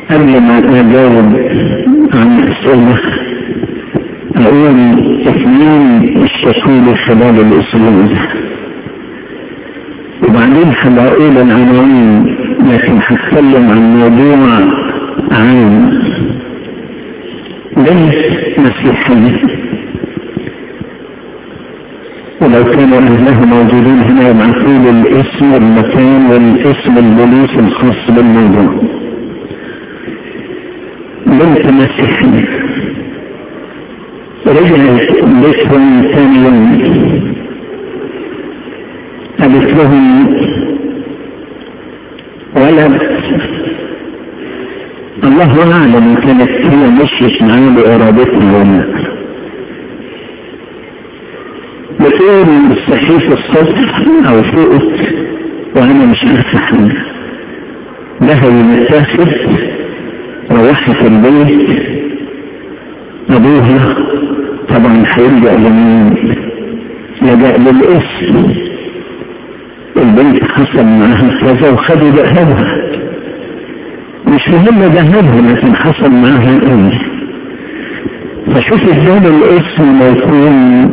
قبل ما اجاوب عن الاسئله اقول اثنين الشكول خلال الاسبوع ده وبعدين هبقول العناوين لكن هتكلم عن موضوع عام ليس مسيحية ولو كانوا أهله موجودين هنا يبعثوا لي الاسم والمكان والاسم البوليس الخاص بالموضوع بنت مسيحية رجعت بيتهم ثاني يوم قالت لهم ولد الله اعلم كانت هي مشيت معاه بارادتها ولا لا بتقول صحيح الصبح او فوقت وانا مش عارفه حاجه لها متاخد روحت البيت ابوها طبعا هيرجع لمين لجأ للاسم البنت حصل معاها كذا وخدوا ذهبها مش مهم ذهبها لكن حصل معاها ايه فشوف ازاي الاسم ما يكون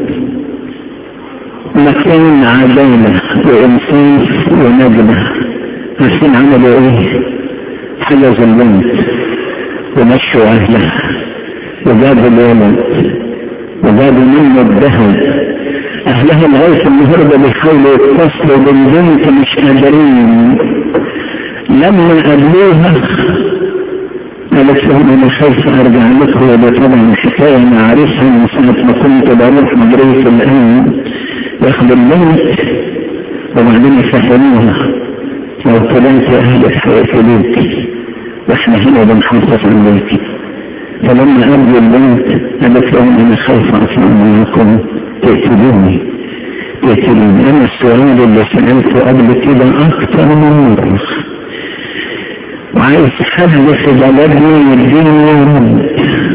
مكان عدالة وإنصاف وندمة عارفين عملوا ايه حجزوا البنت ومشوا أهلها وجابوا الولد وجابوا منه الذهب أهلها لغاية النهاردة بيحاولوا يتصلوا بالبنت مش قادرين لما قابلوها قالت لهم انا خايفة ارجع لكم وده طبعا حكاية انا عارفها من ساعة ما كنت بروح مدرسة الان ياخد البنت وبعدين يفهموها لو طلعت اهلك هيقتلوك واحنا هنا بنحافظ عليك فلما قابلوا البنت قالت لهم انا خايفة اطلع معاكم تقتلوني تقتلوني انا السؤال اللي سألته قبل كده اكتر من مرة وعايز حد في بلدنا يديني يا رب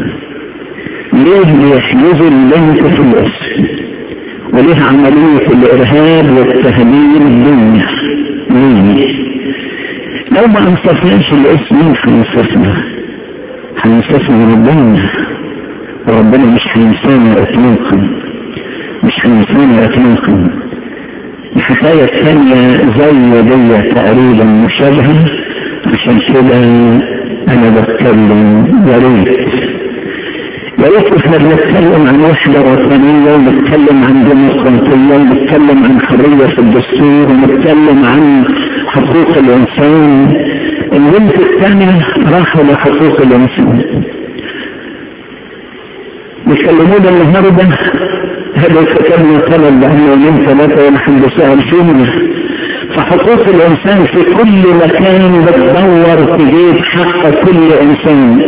ليه بيحجزوا البنت في الاسر وليه عملية الارهاب والتهديد الدنيا ليه لو ما انصفناش الاسم مين هينصفنا هينصفنا ربنا وربنا مش هينسانا اطلاقا مش هينسانا اطلاقا الحكاية الثانية زي دي تقريبا مشابهة عشان كده انا بتكلم يا ريت يا ريت احنا بنتكلم عن وحدة وطنية ونتكلم عن ديمقراطية ونتكلم عن حرية في الدستور ونتكلم عن حقوق الانسان البنت الثانية راحوا لحقوق الانسان بيكلمونا النهارده هذا كتبنا طلب لانه يومين ثلاثة ونحن بسأل فينا فحقوق الانسان في كل مكان بتدور تجيب حق كل انسان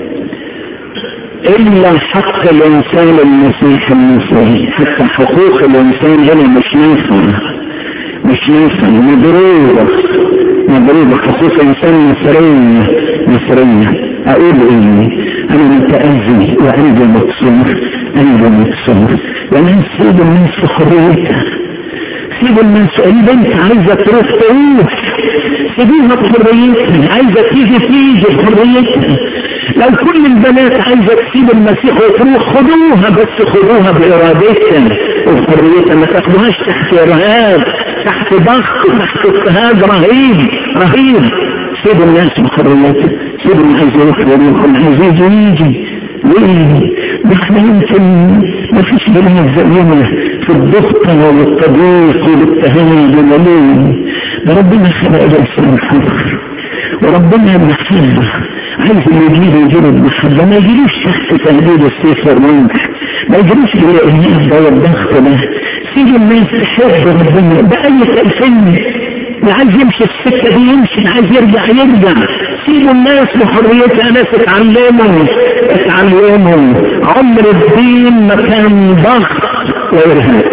الا حق الانسان المسيح المسيحي حتى حقوق الانسان هنا مش نافعة مش نافعة مضروبة مضروبة حقوق انسان مصرية مصرية اقول ايه انا متأذي وقلبي مكسور قلبي مكسور وانا سيب الناس في حريتها سيب الناس البنت عايزة تروح تروح سيبوها بحريتها عايزة تيجي تيجي بحريتها لو كل البنات عايزة تسيب المسيح وتروح خدوها بس خدوها بإرادتها وبحريتها ما تاخدوهاش تحت إرهاب تحت ضغط تحت اضطهاد رهيب رهيب سيب الناس بحريتها سيب اللي عايز يروح يروح اللي عايز يجي يجي ليه؟ ده احنا يمكن ما فيش بلاد زينا في الضغط والتضييق والاضطهاد والليل ده ربنا خلق الانسان حر وربنا محبه عايز اللي يجيله يجيله المحبه ما يجيلوش تحت تهديد السيف والرمح ما يجيلوش الانهاء ده والضغط ده سيب الناس تحب ربنا بأي تأثير اللي عايز يمشي السكة دي يمشي اللي عايز يرجع يرجع سيبوا الناس بحريتها ناس اتعلموا اتعلموا عمر الدين ما كان ضغط وارهاب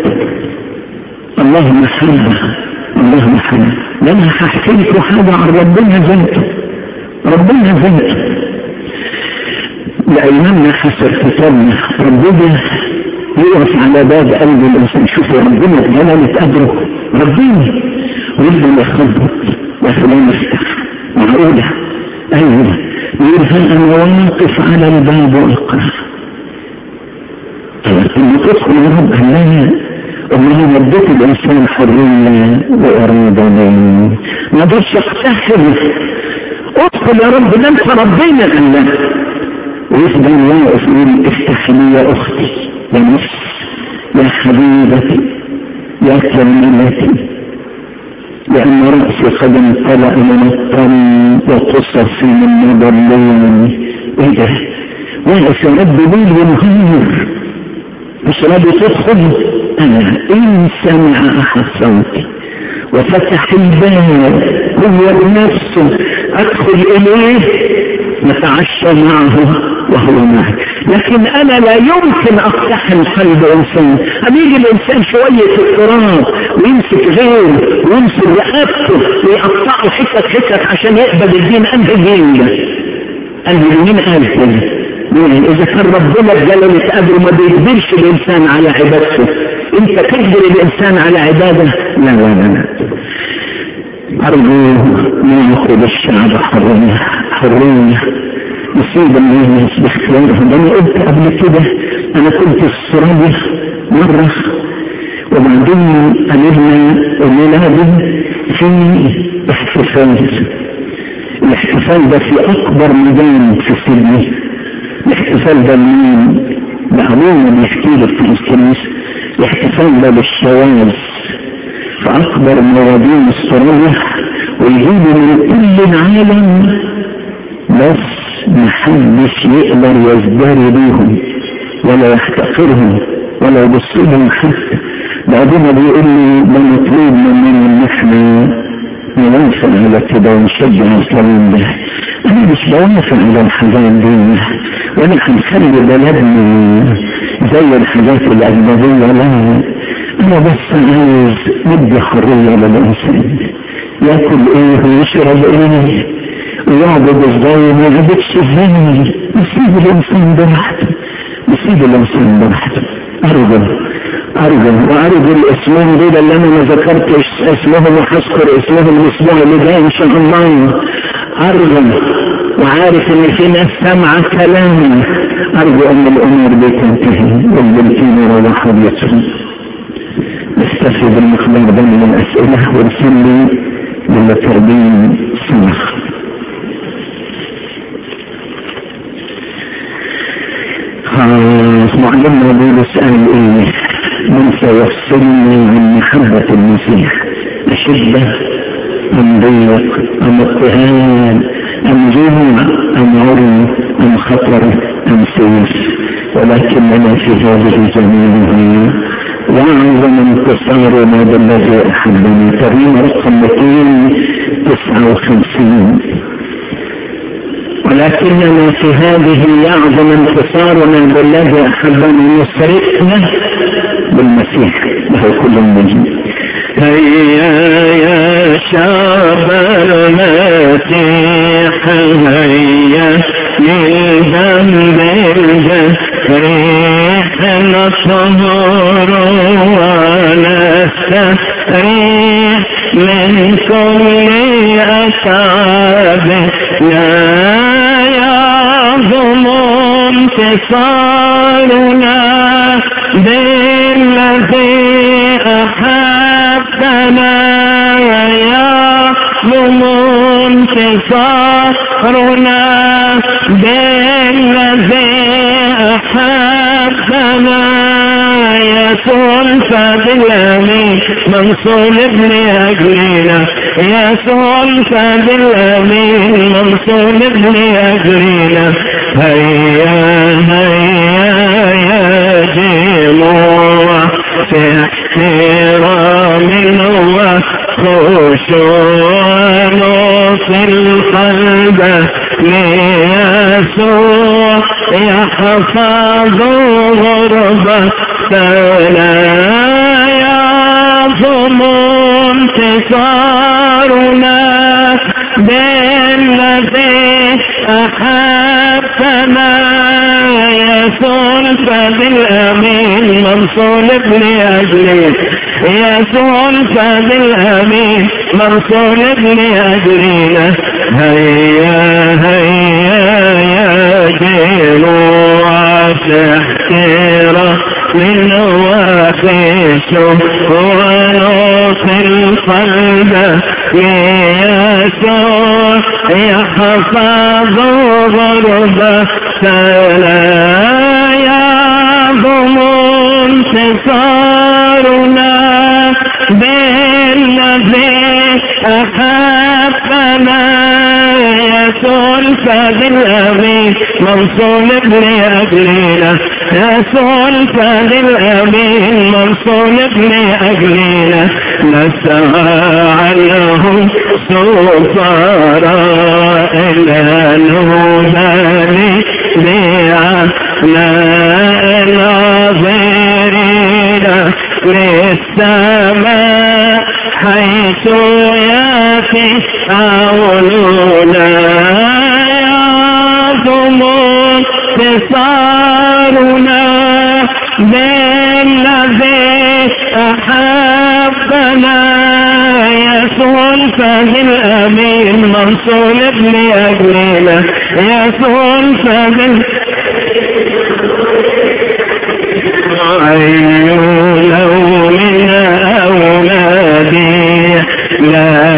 اللهم محبة اللهم محبة ده انا هحكي لكم حاجة عن ربنا ذاته ربنا ذاته لأيامنا حسب كتابنا ربنا يقف على باب قلب الإنسان شوفوا ربنا جلالة قدره ربنا ويفضل يخبط يا فلان افتح معقولة ايوه يقول ها انا واقف على الباب واقرا لما تدخل يا رب لا امال وديت الانسان حريه واراده ليه ما اقدرش اقتحم ادخل يا رب ده انت ربنا الله ويفضل واقف يقول افتح لي يا اختي يا نفس يا حبيبتي يا كلمتي لأن رأسي قد امتلأ من الطم وقصص من مضلين ايه ده؟ واقف يا رب ليل ونهار مش راضي تدخل انا ان سمع احد صوتي وفتح الباب هو بنفسه ادخل اليه نتعشى معه وهو معي لكن انا لا يمكن اقتحم قلب انسان اما يجي الانسان شوية التراب ويمسك غيره ويمسك رقبته ويقطعه حتت حتت عشان يقبل الدين انهي دين ده انهي مين قال كده يعني اذا كان ربنا جلل قدره ما بيجبرش الانسان على عبادته انت تجبر الانسان على عباده لا لا لا لا ارجو ما ياخذ الشعب حريه حريه يصيب الناس باختيارهم انا قلت قبل كده انا كنت في استراليا مره وبعدين قالوا الليله دي في احتفال الاحتفال ده في اكبر ميدان في سيدني الاحتفال ده لمين؟ لأبونا بيحكي لي في الكنيسة الاحتفال ده للشواذ في أكبر موادين استراليا ويجيبوا من كل العالم بس محدش يقدر يزدري بيهم ولا يحتقرهم ولا يبص لهم حتى بعدين بيقول لي ده مطلوب مننا ان احنا نوافق على كده ونشجع الاسلام ده انا مش بوافق على الحاجات دي ولا هنخلي بلدنا زي الحاجات الاجنبيه لا انا بس عايز ندي حريه للانسان ياكل ايه ويشرب ايه ويعبد ازاي ما يعبدش ازاي نسيب الانسان براحته نسيب الانسان براحته ارجو ارجو وارجو الاسمين دول اللي انا ما ذكرتش اسمهم وهذكر اسمهم الاسبوع اللي جاي ان شاء الله ارجو وعارف ان في ناس سامعه كلامي ارجو ان الامور دي تنتهي والبنتين يروحوا بيتهم نستفيد بالمقدار ده من الاسئله ونصلي للتربين صنخ معلمنا بولس قال ايه من سيفصلني عن محبة المسيح أشدة أم ضيق أم اضطهاد أم جوع أم عري أم خطر أم سيف ولكننا في هذه جميعها وأعظم انتصارنا بالذي أحبني ترميم رقم 259 ولكننا في هذه يعظم انتصارنا بالذي أحبني يسرقنا بالمسيح له كل المجد هيا يا شعب المسيح هيا للذنب الجريح نصهر ونستريح من كل أتعاب لا يعظم انتصارنا بالذي أحبنا يعظم انتصارنا بالذي أحبنا يسوع فبالأمين منصور ابن أجلنا يسوع فبالأمين منصور ابن أجلنا هيا هيا يا جموع في احترام وخشوع في القلب ليسوع يحفظ غربة فلا يعظم انتصارنا بالذي أحبنا يسوع فبالأمين من صلب لأجلي يسوع الفاد الأمين من صلب لأجلنا هيا هيا يا جنوع تحترى من واقش ونوف القلب يسوع يحفظ غربة فلا يعظم انتصارنا بالذي أحبنا يسوع الفاد الأمين منصول لأجلنا يسوع الفاد الأمين منصول لأجلنا نسعى عنهم سفراء إلى نوبالي بأعلى ناظرين للسماء حيث ياتي أولونا يعظم انتصارنا بالذي أحبنا يسوع الفهد الأمين منصور لأجلنا يسوع الفهد أي لو من أولادي لا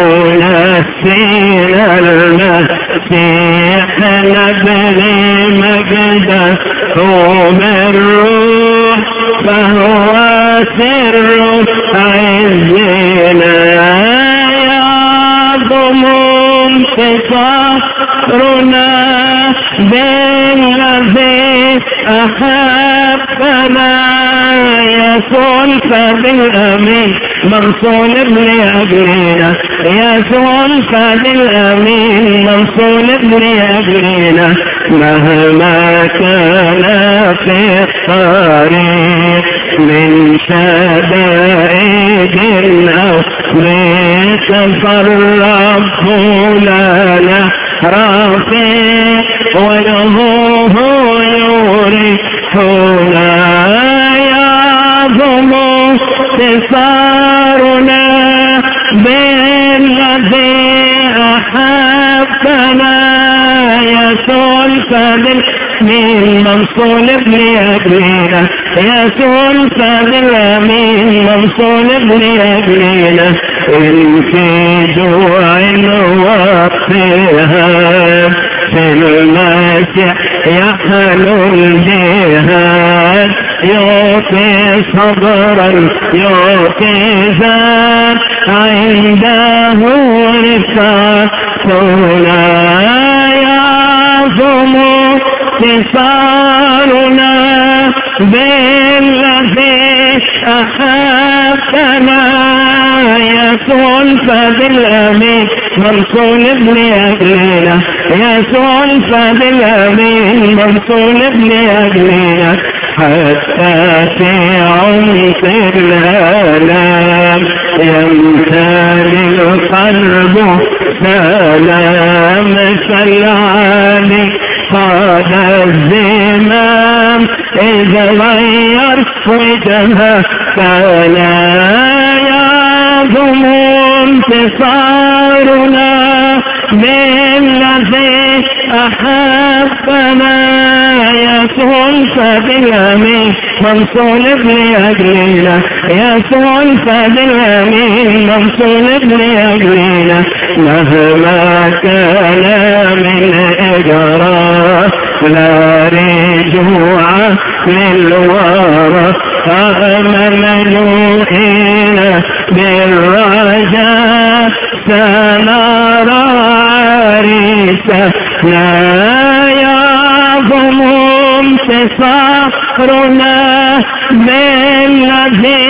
ينسينا المسيح نبني مجده بالروح فهو سر عزنا يعظم انتصارنا بالذي أحبنا يسوع الفاد الأمين منصول لأجلنا يسوع الفاد الأمين منصول لأجلنا مهما كان في الطريق من شدائد أو بيتفرق لنا رفيق وله يورثنا يعظم انتصارنا بالذي أحبنا يسوع الفضل من منصول لأجلنا يسوع الفضل من منصول لأجلنا إن في جوع واضطهاد في المسيح يحلو الجهاد يعطي صبرا يعطي ذات عنده رفاقنا يعظم اتصالنا بالذي أحبنا يسوع الفاد الأمين منصول لأجلنا يسوع الفاد الأمين منصول لأجلنا حتى في عمق الآلام يمتلي القلب سلام سلام قاد الزمام إذا غير وجهه فلا يعظم انتصارنا بالذي أحبنا يسوع الفادلامين منصول لأجلنا يسوع الفادلامين منصول لأجلنا مهما كان من إجراء لا رجوع للورى مملوئين بالرجاء سنرى عريسنا يعظم انتصارنا بالذي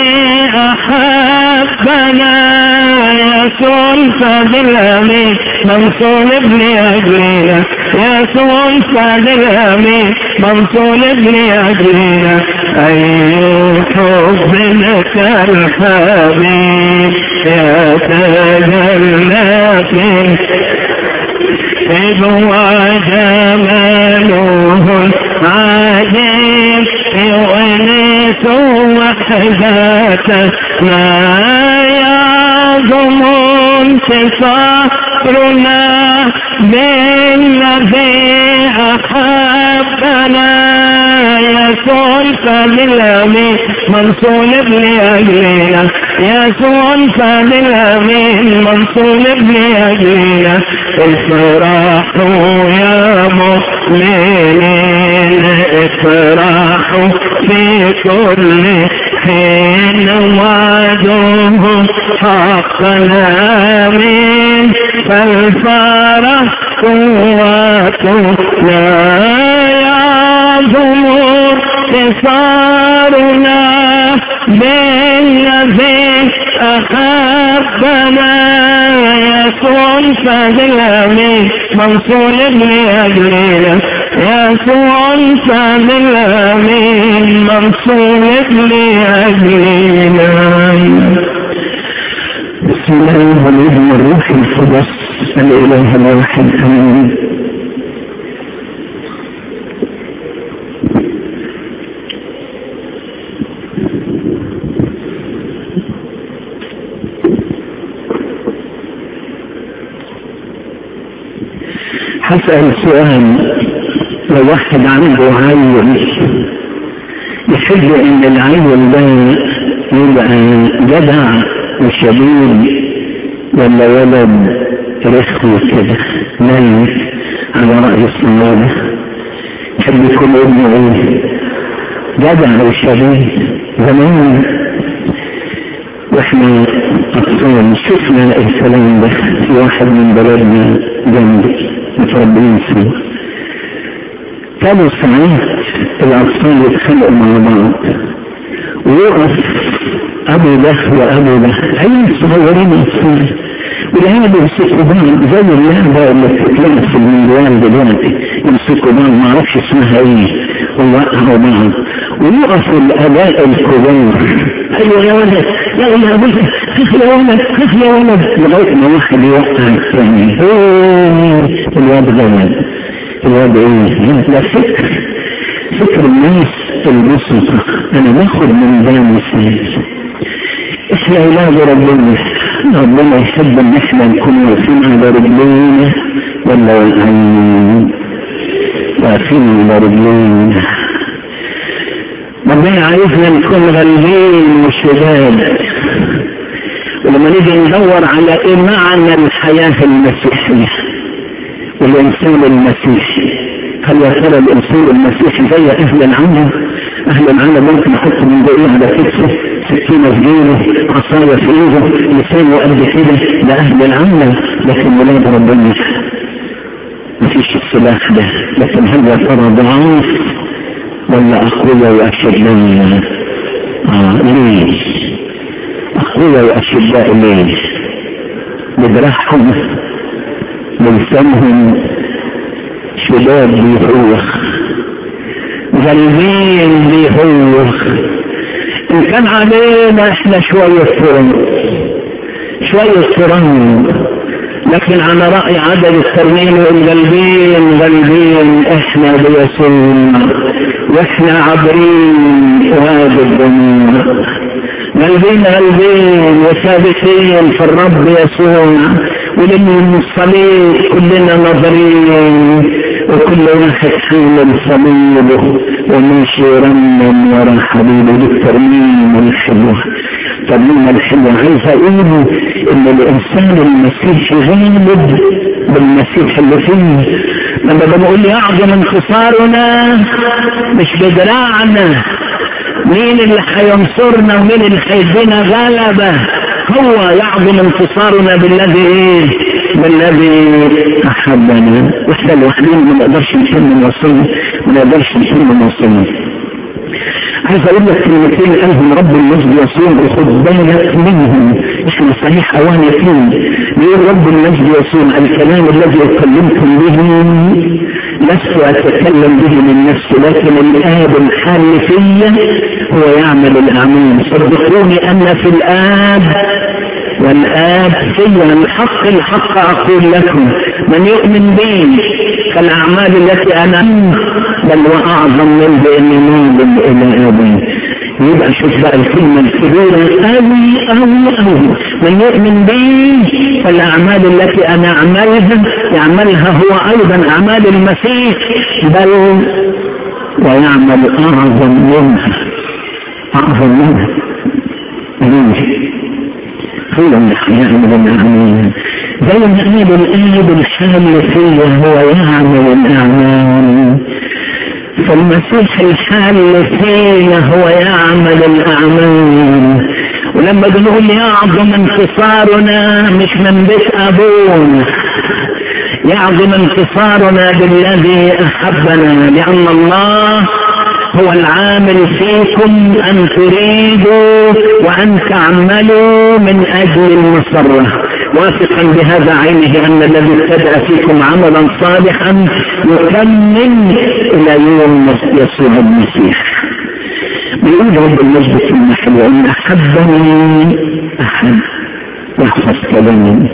أحبنا يسوع الفضل منصول لأجلنا يسوع الفضل منصول لأجلنا أي حب لك الحبيب يتجلى في إذ وجماله عجيب يونس ذاتنا يعظم انتصارنا بالذي أحبنا يسوع فللأمين منصور لأجلنا يسوع فللأمين منصور لأجلنا افرحوا يا مؤمنين افرحوا في كل حين وعدوه حقنا آمين فالفرح قوتنا يعظم انتصارنا بالذي أحبنا يسوع فضلني منصور لأجلنا يسوع فضلني منصور لأجلنا بسم الله والابن الروح القدس الاله الواحد امين هسأل سؤال لو واحد عنده عيل يحب ان العيل ده يبقى جدع وشديد ولا ولد رخو كده ميت على رأي الصنادة يحب يكون ابنه ايه جدع وشديد زمان واحنا اطفال شفنا الكلام ده في واحد من بلدنا جنبي متربيين فيه كانوا ساعات الاطفال يتخانقوا مع بعض ويقف ابو ده وابو ده عيال صغيرين اطفال والعيال يمسكوا بعض زي اللعبه اللي بتتلعب في الموبايل دلوقتي يمسكوا بعض ما اعرفش اسمها ايه ويوقعوا بعض ويقفوا الاباء الكبار ايوه يا ولد يا ولد يا ولد يا ولد يا ولد لغايه ما واحد يوقع الثاني الواد غلط الواد ايه؟ ده فكر فكر الناس البسيطة انا باخد من ده مثال احنا اولاد ربنا ربنا يحب ان احنا نكون واقفين على رجلينا ولا واقعين واقفين على رجلينا ربنا عايزنا نكون غالبين وشداد ولما نيجي ندور على ايه معنى الحياة المسيحية والانسان المسيحي هل يا ترى الانسان المسيحي زي اهل العالم اهل العالم ممكن يحط من دقيقة على كتفه سكينة في جيبه عصاية في ايده لسانه قد كده ده اهل العالم لكن ولاد ربنا مفيش السلاح ده لكن هل يا ترى ضعاف ولا اقوياء واشداء اه ليه اقوياء واشداء ليه بدراعهم بلسانهم شباب بيهوخ غالبين بيهوخ ان كان علينا احنا شوية فرن شوية فرن لكن على رأي عدد الترميم والغالبين غالبين احنا بيسوع واحنا عابرين وادي الدموع غالبين غالبين وثابتين في الرب يسوع ولمن الصليب كلنا نظرين وكل واحد حامل صليبه وماشي يرنم ورا حبيبه دي الترميم الحلوة الترميم الحلوة عايز اقول ان الانسان المسيحي غالب بالمسيح اللي فيه لما بنقول يعظم انتصارنا مش بدراعنا مين اللي هينصرنا ومين اللي هيدينا غلبة هو يعظم انتصارنا بالذي ايه بالذي احبنا واحنا لوحدنا ما نقدرش نكمل وصلنا ما نقدرش نكمل وصلنا عايز اقول لك كلمتين قالهم رب المجد يسوع خد بالك منهم احنا صحيح اواني فيه بيقول رب المجد يسوع الكلام الذي اتكلمتم به لست اتكلم به من نفسي لكن الاب الحال فيا هو يعمل الاعمال صدقوني ان في الاب والآب فيا الحق الحق أقول لكم من يؤمن بي فالأعمال التي أنا بل وأعظم من بإني مال إلى أبي يبقى شوف بقى الكلمة الكبيرة أوي أوي أوي من يؤمن بي فالأعمال التي أنا أعملها يعملها هو أيضا أعمال المسيح بل ويعمل أعظم منها أعظم منها ليه؟ هو اللي هيعمل الأعمال زي ما قال الآب الحال فيا هو يعمل الأعمال فالمسيح الحال فينا هو يعمل الأعمال ولما بنقول يعظم انتصارنا مش من بيت أبونا يعظم انتصارنا بالذي أحبنا لأن الله هو العامل فيكم أن تريدوا وأن تعملوا من أجل المسرة واثقا بهذا عينه أن الذي ابتدأ فيكم عملا صالحا يكمل إلى يوم يسوع المسيح بيقول رب المجد في المحل وإن أحبني أحد يحفظ كلامي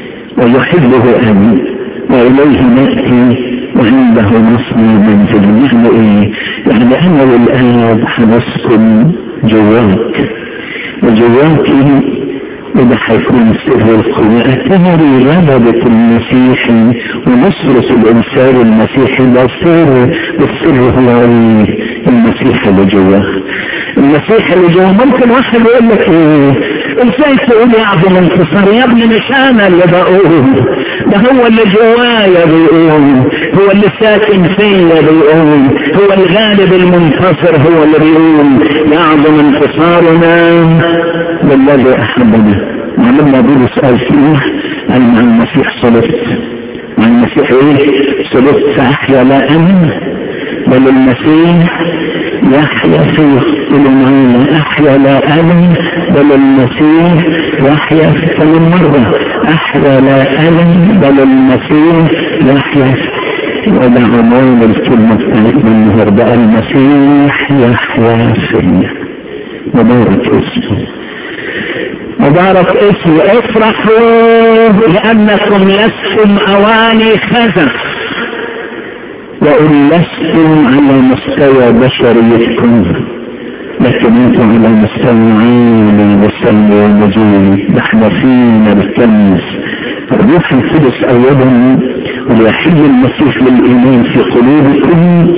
ويحبه أبي وإليه نأتي وعنده نصني منزل يعني ايه يعني انا والآب حنسكن جواك وجواك وده هيكون سر القوة اعتبري غلبة المسيح ونصرة الإنسان المسيحي ده سر السر هو المسيح اللي جواه المسيح اللي جواه ممكن واحد يقول لك ايه ازاي تقول يعظم انتصار يا ابني مش انا اللي بقول ده هو اللي جوايا بيقول هو اللي ساكن فيا بيقول هو الغالب المنتصر هو اللي بيقول يعظم انتصارنا بالذي احبنا معلمنا بولس قال فيه قال مع المسيح صلبت مع المسيح ايه صلبت فاحيا لا انا بل المسيح يحيا فيه قولوا معانا احيا لا انا بل المسيح يحيا فمن مرة احيا لا انا بل المسيح يحيا وده عنوان الكلمة بتاعتنا النهاردة المسيح يحيا فيا مبارك اسمه مبارك اسمه افرحوا لانكم لستم اواني خزف وان لستم على مستوى بشريتكم لكن انتم على مستوى عالي مستوى مجيد احنا فينا بالكنز الروح القدس اولا وليحل المسيح للايمان في قلوبكم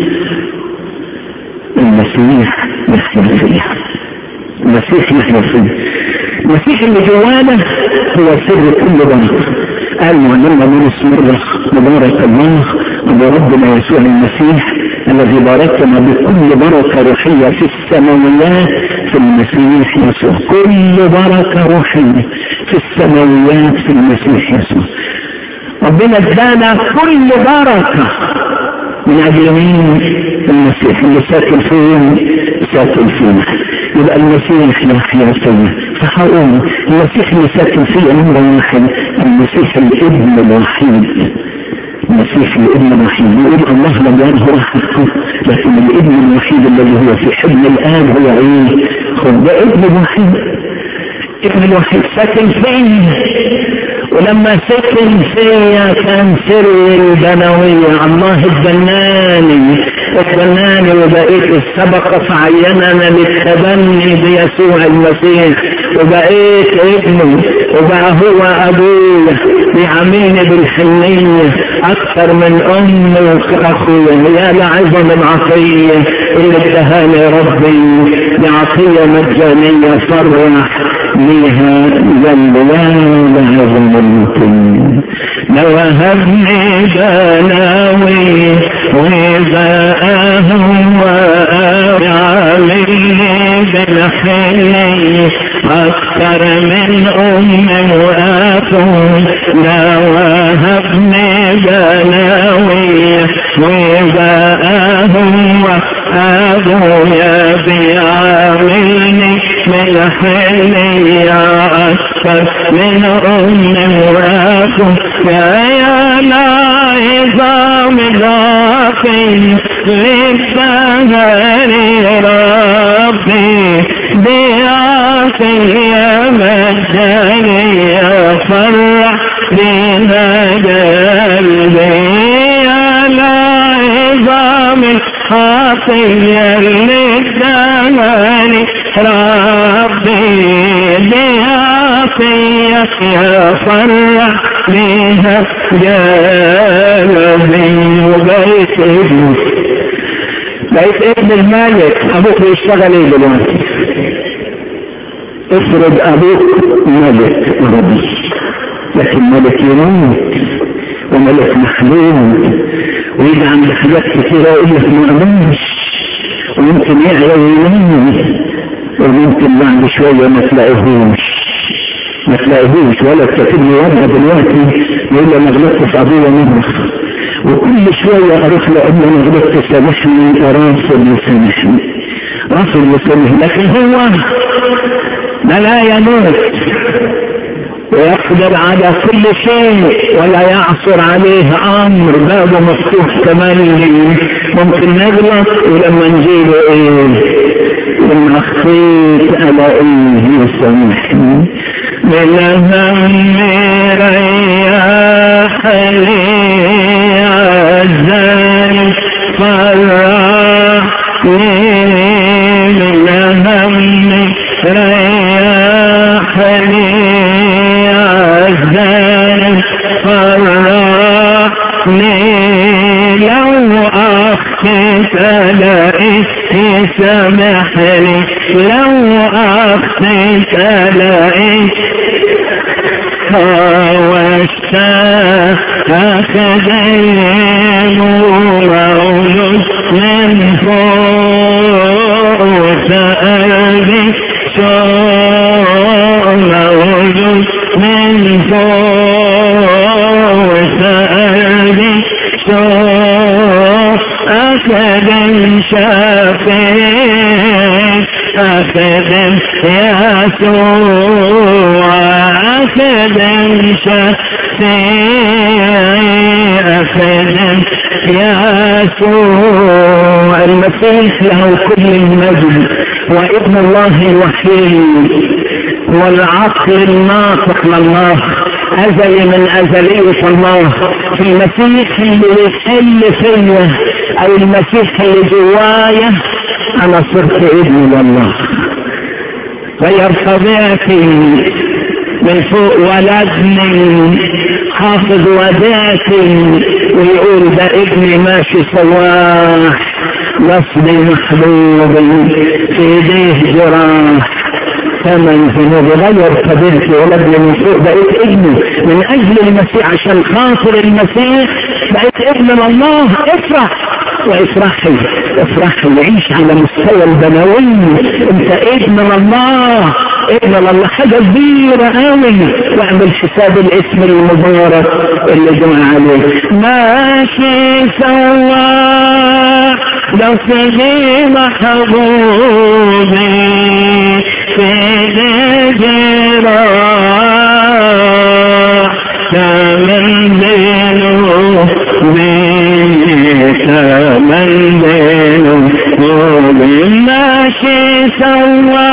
المسيح يحيا فيها المسيح يحيا فيها المسيح اللي جوانا هو سر كل بركه قال معلمنا بولس مرة مبارك الله أبو ربنا يسوع المسيح الذي باركنا بكل بركة روحية في السماويات في المسيح يسوع كل بركة روحية في السماويات في المسيح يسوع ربنا ادانا كل بركة من أجل مين المسيح اللي ساكن فين ساكن فينا يبقى المسيح يحيا فينا فهقول المسيح اللي ساكن فيه نمرة واحد المسيح الابن الوحيد المسيح الابن الوحيد يقول الله لم ينهر حقه لكن الابن الوحيد الذي هو في حضن الاب هو ايه؟ هو ده ابن الوحيد ابن الوحيد ساكن فيه ولما سكن فيا كان سر البنوية الله الجناني الجناني وبقيت السبق فعيننا للتبني بيسوع المسيح وبقيت ابنه وبقى هو ابويا بيعاملني بالحنية اكثر من امي واخويا يا لعظم العطية اللي ادهاني ربي بعطية مجانية فرح بها ذنب لا لعظم الممكن لو وهبني بلاوي وباءهم وأعملني بالحلي أكثر من أم وأكون لا وهبني بلاوي وباءهم وأبويا بيعملني بالحلي أكثر من أم وأكون يا يا لا عظام العقيم للدهر ربي بعافية مجانية فرح بها قلبي يا لا عظام العقيم للدهر ليها جالبي وبيت ابنه بقيت ابن الملك ابوك بيشتغل ايه دلوقتي افرض ابوك ملك ربي لكن ملك يموت وملك محلول ويجي عند حاجات كتيرة يقول لك ما امنش ويمكن يعلى وينام وممكن بعد شوية ما تلاقيهوش ما تلاقيهوش ولا تكتب لي ورقة دلوقتي يقول لي انا غلطت في ابويا مرة وكل شوية اروح له اقول له انا غلطت سامحني راسل يسامحني راسل يسامحني لكن هو لا لا يموت ويقدر على كل شيء ولا يعصر عليه امر بابه مفتوح تملي ممكن نغلط ولما نجيله ايه ان اخفيت الاقيه يسامحني من الهم رياح لي عزاني فرحني من الهم رياح لي عزاني فرحني لو أخفيت لئي سامحني لو أخفيت لئي أخذ مولود من فوق سألني مولود من فوق سألني أخذ شافيك أخذ يسوع أخذ شافيك أخذ يسوع المسيح له كل المجد وابن الله الوحيد هو العقل الناطق لله أزلي من أزلية الله في المسيح اللي يحل فيا أو المسيح اللي جوايا أنا صرت ابن لله غير طبيعتي من فوق ولدني حافظ وداتي ويقول ده ابني ماشي سواح نصبي محبوبي في ايديه جراح ثمن ذنوب غير طبيعتي ولدني من فوق بقيت ابني من اجل المسيح عشان خاطر المسيح بقيت ابن الله افرح وافرحي افرحي عيش على مستوى البنوي انت ابن الله ابن الله حاجة كبيرة قوي واعمل حساب الاسم المبارك اللي جمع عليه ماشي سوا نصبي محبوبي في الجراح تمن دينه تمن دينه ماشي سوا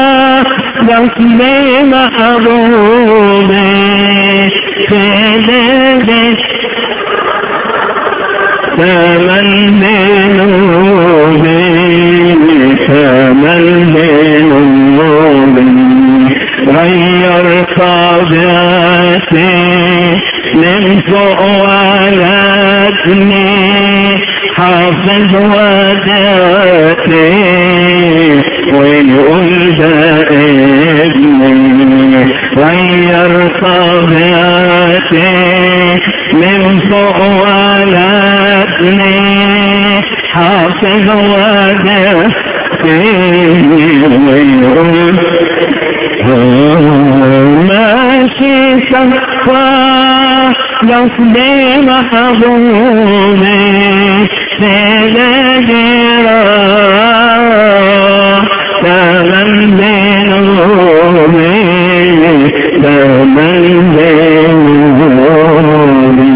نصبي محبوبي في الجراح تمن دينه تمن دينه غير طبيعتي من فوق ولدني حافظ وداتي ونقول ده ابني غير طبيعتي من فوق ولدني حافظ وداتي ونقول ماشي سقفا يصبي محظومي في الجراح تمن بنومي تمن بنومي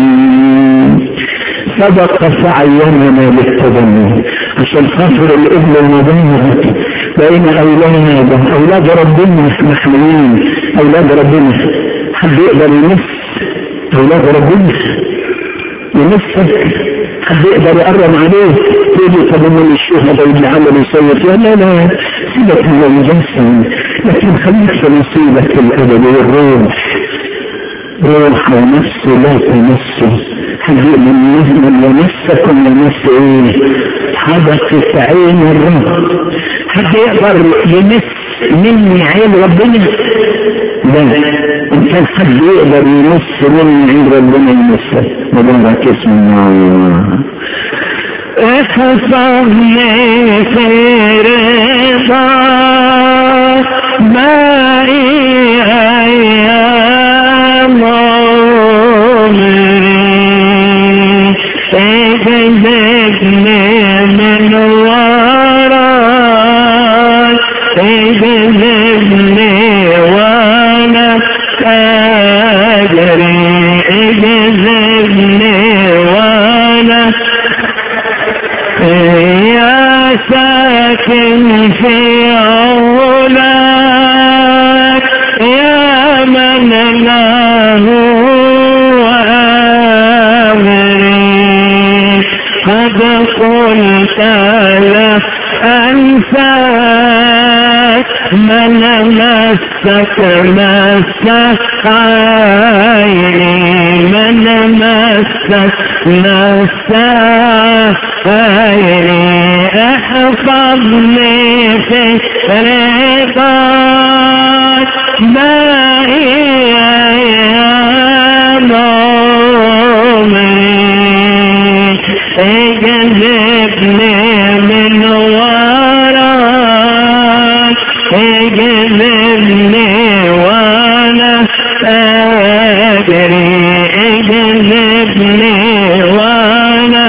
سبق سعينا للتبني عشان خاطر الابن المبارك بين اولاد اولاد ربنا محملين اولاد ربنا حد يقدر يمس اولاد ربنا يمسك حد يقدر يقرب عليه تقول لي طب من الشهداء اللي عمل يسوي فيها لا لا سيبك من الجسم لكن خليك في نصيبك الابدي والروح روح ونفس لا تمسه حبيب من من يمسكم يمس ايه حدثت عين الرب حد يقدر يمس مني عين ربنا لا ان كان حد يقدر يمس مني عين ربنا يمسه مبارك اسم الله احفظني في رضاك باقي ايام عمري اجذبني من وراك اجذبني وانا اجري اجذبني وانا يا ساكن في علاك يا من له أمري قد قلت له أنساك من مسك مسك عيني من مسك مسك عيني احفظني في رضاك ما هي أيام عمري اجذبني من وراك اجذبني وانا اجري اجذبني وانا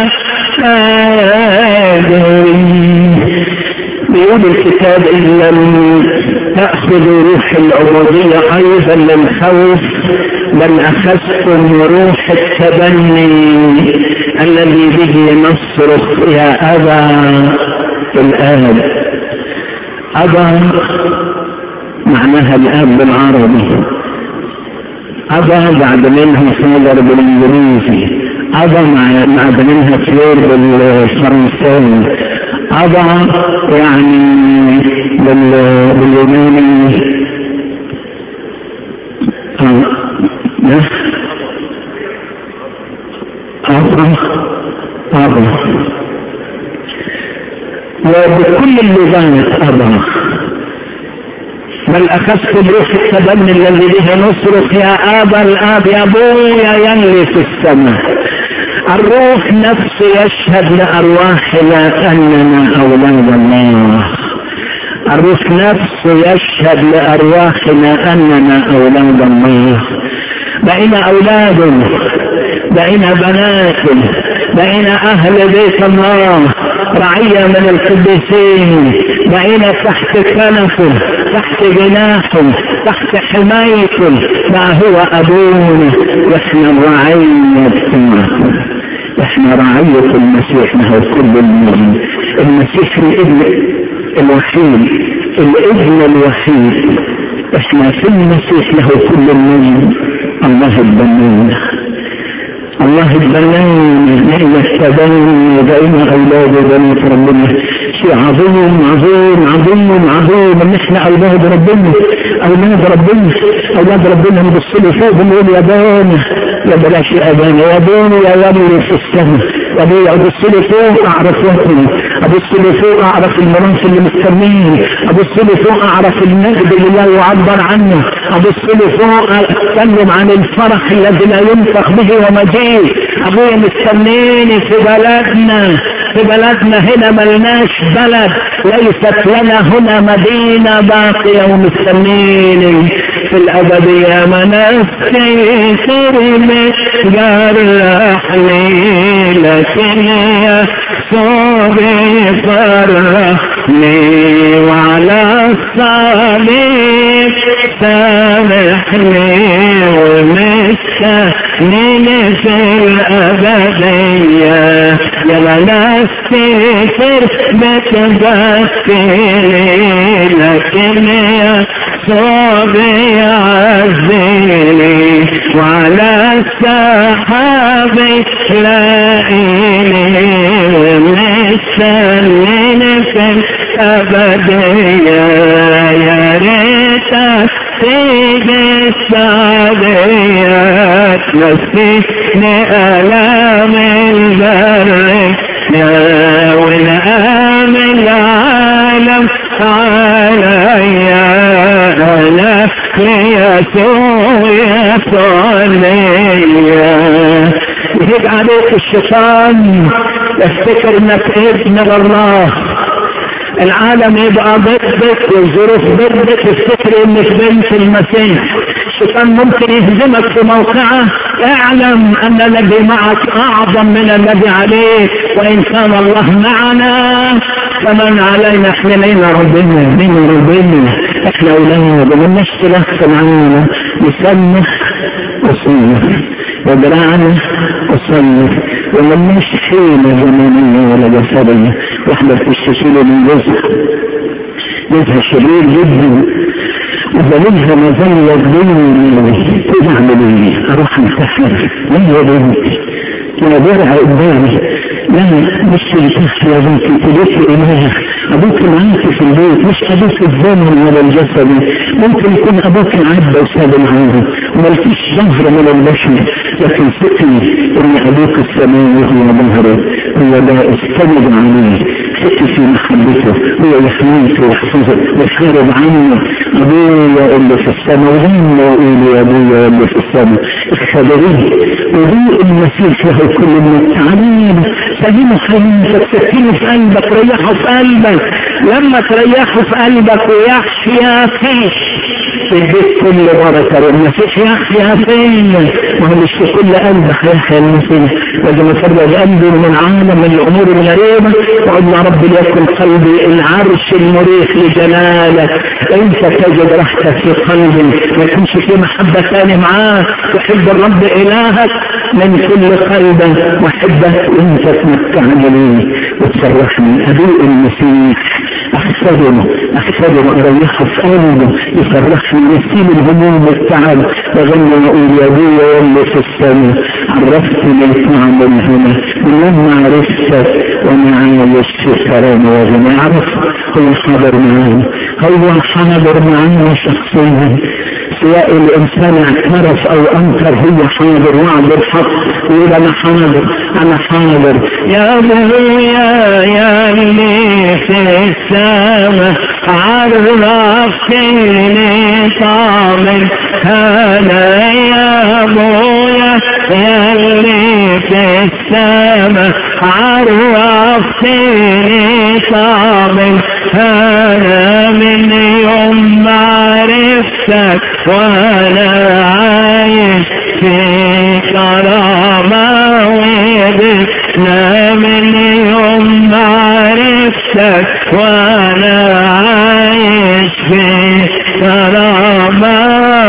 بيقول الكتاب ان لم تأخذوا روح العبودية ايضا للخوف بل اخذتم روح التبني الذي به نصرخ يا ابا الاب ابا معناها الاب بالعربي ابا بعد منها فاذر بالانجليزي ابا بعد منها فلور بالفرنساوي أضع يعني بال... باليوناني أضع أضع وبكل اللغات أضع بل أخذت بروح التبني الذي به نصرخ يا آبا الآب يا أبويا يلي في السماء الروح نفسه يشهد لأرواحنا أننا أولاد الله الروح نفسه يشهد لأرواحنا أننا أولاد الله بقينا أولاده بقينا بناته بقينا أهل بيت الله رعية من القديسين بقينا تحت كنفه تحت جناحه تحت حمايته ما هو أبونا وإحنا الرعية بتاعته احنا رعية المسيح ما هو كل المؤمن المسيح الابن الوحيد الابن الوحيد احنا في المسيح له كل المؤمن الله البنينا الله البنينا نعمة التبني بين أولاد بنات ربنا شيء عظيم عظيم عظيم عظيم ان احنا أولاد ربنا أولاد ربنا أولاد ربنا نبص له فوق ونقول يا بانا يا بلاش يا بانا يا بانا يا ولي في السماء يا ابويا ابص له فوق اعرف وطني ابص له فوق اعرف المناصب اللي مستنيني ابص له فوق اعرف المجد اللي لا يعبر عنه ابص له فوق اتكلم عن الفرح الذي لا ينفخ به ومجيء ابويا مستنيني في بلدنا في بلدنا هنا ملناش بلد ليست لنا هنا مدينة باقية ومستنيني في الأبدية منافسي كرمت جرحني لكن يا صوبي فرحني وعلى الصليب سامحني ومستنيني في الأبدية يا منافسي كرمت بكيني لكن يا صوبي عزيني وعلى السحاب تلاقيني مستنيني في الأبدية يا ريت تيجي السعدية نسيني آلام البر ونعم العالم علي أنا ليسوع يصلي يهيج عليك الشيطان افتكر انك ابن الله العالم يبقى ضدك والظروف ضدك تفتكر انك بنت المسيح الشيطان ممكن يهزمك في موقعه اعلم ان الذي معك اعظم من الذي عليك وان كان الله معنا فمن علينا احنا لينا ربنا لينا ربنا احنا اولاد ومن نشترك معانا نسمح وصيح ودراعنا وصيح وملناش حيلة زمانية ولا جسدية واحنا في الشكيلة من جزء جزء شرير جدا وبلغها مظلة دنيا تزعل لي اروح انتحر لا يا بنتي يا درع قدامي لا مش الكف يا بنتي تلف إله أبوك معاك في البيت مش أبوك الزمن ولا الجسد ممكن يكون أبوك عدى وساب العالم ومالكيش ظهر من البشر لكن ثقي إن أبوك السماوي هو ظهره هو ده استند عليه ثقي في محبته هو يحميك ويحفظك ويحارب عنه أبويا اللي في السماء وهم يقولوا يا أبويا اللي في السماء اختبريه وضوء المسيح له كل من التعليم سليم حياتك سكينه في قلبك ريحه في قلبك لما تريحه في قلبك ويحيا فيك تديك كل بركة والمسيح يحيا فيا ما هو مش في كل قلب هيحيا المسيح لازم افرج قلبي من العالم من الامور الغريبة واقول يا رب ليكن قلبي العرش المريح لجلالك انت تجد راحتك في قلبي ما يكونش في محبة ثانية معاك تحب الرب الهك من كل قلبك وحبك وانت تمتعني لي وتفرحني ادوء المسيح احترمه احترمه اريحه في قلبه يفرحني يسيل الهموم والتعب وغني واقول يا ابويا واللي في السماء عرفتني طعم الهنا من لما عرفتك وانا عايش في كرامه وغنى عرف هو حاضر معانا هو حاضر معانا شخصيا سواء الانسان اعترف او انكر هو حاضر وعد الحق يقول انا حاضر انا حاضر يا ابويا يا اللي في السماء عرفتني طعم انا يا ابويا يا اللي في السماء عرفتني طعم انا من يوم ما عرفتك وانا عايش في كرامة وبنا من يوم ما عرفتك وانا عايش في كرامة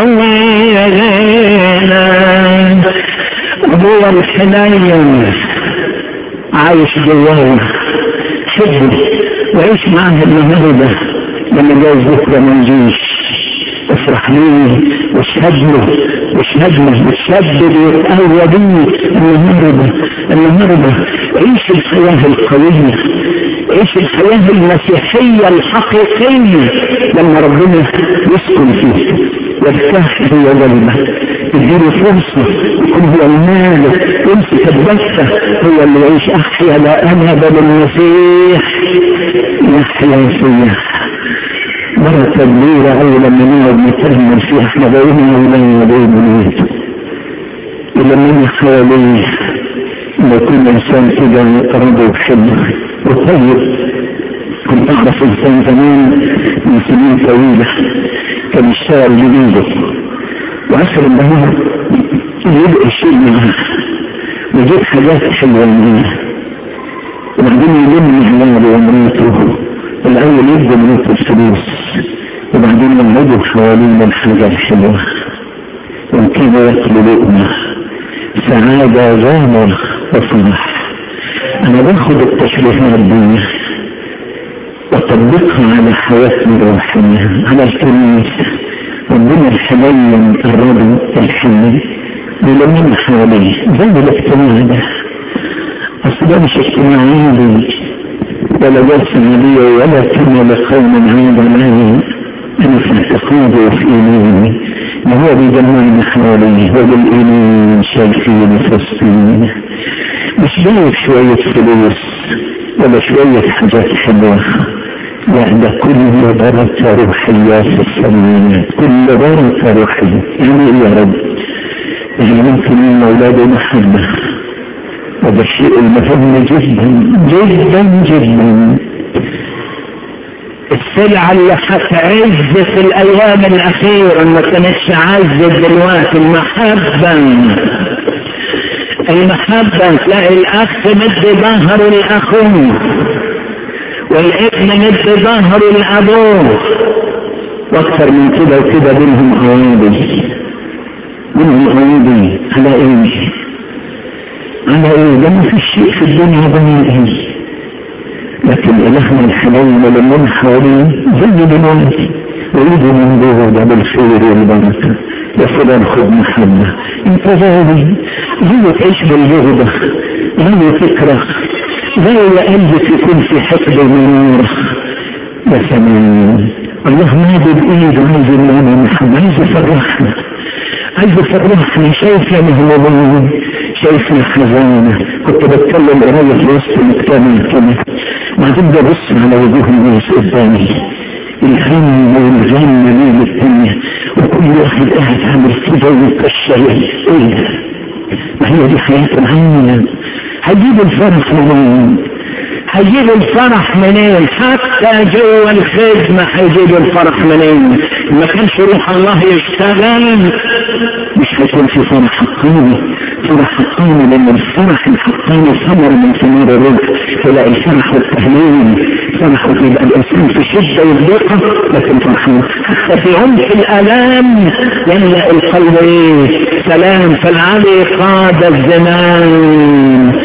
وغنى ابويا الحنين عايش جوانا حبه وعيش معاه النهارده لما جاي بكره ما نجيش افرح ليه واشهد له واشهد له وتشدد وتقوى بيه النهارده النهارده عيش الحياه القويه عيش الحياه المسيحيه الحقيقيه لما ربنا يسكن فيه يرتاح هو قلبك تديله فرصة يكون هو المالك يمسك الدفة هو اللي يعيش أحيا لا أنا بل المسيح يحيا فيا بركة كبيرة أوي لما نقعد نتأمل فيها احنا بقينا أولاد بين بيته ولما حواليه لما يكون إنسان كده رضي وحب وطيب كنت أعرف إنسان زمان من سنين طويلة كان يشتغل بإيده وآخر النهار يبقى شيء معاه ويجيب حاجات حلوة منها وبعدين يلم عياله ومراته الأول يبدأ مراته الفلوس وبعدين يقعدوا حوالين الحاجة الحلوة وكان يأكل لقمة سعادة غامرة وفرح أنا باخد التشريفات دي وأطبقها على حياتنا الروحية على الكنيسة ربنا الحنين الراضي الحنين بيلمنا حواليه زي الاجتماع ده أصل ده مش اجتماع عادي ولا جلسة عادية ولا كلمة لقوم عادة لا أنا في اعتقادي وفي إيماني وهو بيجمعنا حواليه وبالإيمان شايفين فلسطين مش جايب شوية فلوس ولا شوية حاجات حلوة لا ده كل بركة روحية في السماوات كل بركة روحية يعني ايه يا رب يعني ممكن من أولاده محبة وده الشيء المهم جدا جدا جدا السلعة اللي هتعز في الأيام الأخيرة ما كانتش عزت دلوقتي المحبة المحبة تلاقي الأخ مد ظهره لأخوه والابن مد ظهره لأبوه وأكثر من كده وكده بينهم أواضي بينهم أواضي على إيه؟ على إيه؟ ده ما في شيء في الدنيا بين إيه؟ لكن إلهنا الحنين لمن حواليه زي دلوقتي ويجي من جوه بالخير والبركة يا فلان خذ محبة انت غالي زي تعيش بالجهدة زي تكره زي قلبك يكون في حقد ونور يا سلام الله ماضي بإيده عايز لنا محبة عايز يفرحنا عايز يفرحنا شايف يا مهمومين شايفنا حزانة كنت بتكلم قريب في وسط المجتمع كده بعدين ببص على وجوه الناس قدامي الهم والغم ليل الدنيا وكل واحد قاعد عامل كده ويكشر ايه ده؟ ما هي دي حياة العالم هجيب الفرح منين؟ هجيب الفرح منين؟ حتى جوا الخدمة هيجيب الفرح منين؟ ما كانش روح الله يشتغل مش هيكون في فرح حقاني فرح حقاني لان الفرح الحقاني ثمر من ثمار الروح تلاقي الفرح والتهليل فرح يبقى الانسان في شده وضيقه لكن فرحان حتى في عمق الالام يملا القلب ايه سلام فالعلي قاد الزمان